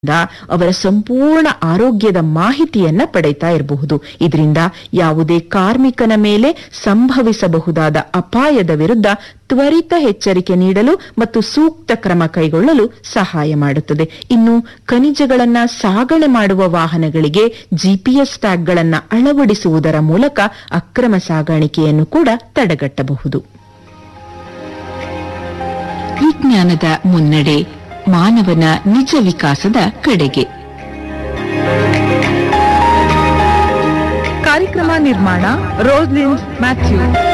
the ಅವರ ಸಂಪೂರ್ಣ ಆರೋಗ್ಯದ ಮಾಹಿತಿಯನ್ನ ಪಡೆಯುತ್ತಾ ಇರಬಹುದು ಇದರಿಂದ ಯಾವುದೇ ಕಾರ್ಮಿಕನ ಮೇಲೆ ಸಂಭವಿಸಬಹುದಾದ ಅಪಾಯದ ವಿರುದ್ಧ ತ್ವರಿತ ಎಚ್ಚರಿಕೆ ನೀಡಲು ಮತ್ತು ಸೂಕ್ತ ಕ್ರಮ ಕೈಗೊಳ್ಳಲು ಸಹಾಯ ಮಾಡುತ್ತದೆ ಇನ್ನು ಖನಿಜಗಳನ್ನ ಸಾಗಣೆ ಮಾಡುವ ವಾಹನಗಳಿಗೆ ಜಿಪಿಎಸ್ ಟ್ಯಾಗ್ಗಳನ್ನ ಅಳವಡಿಸುವುದರ ಮೂಲಕ ಅಕ್ರಮ ಸಾಗಾಣಿಕೆಯನ್ನು ಕೂಡ ತಡೆಗಟ್ಟಬಹುದು ವಿಜ್ಞಾನದ ಮುನ್ನಡೆ ಮಾನವನ ನಿಜ ವಿಕಾಸದ ಕಡೆಗೆ ಕಾರ್ಯಕ್ರಮ ನಿರ್ಮಾಣ ರೋಸ್ಲಿನ್ ಮ್ಯಾಥ್ಯೂ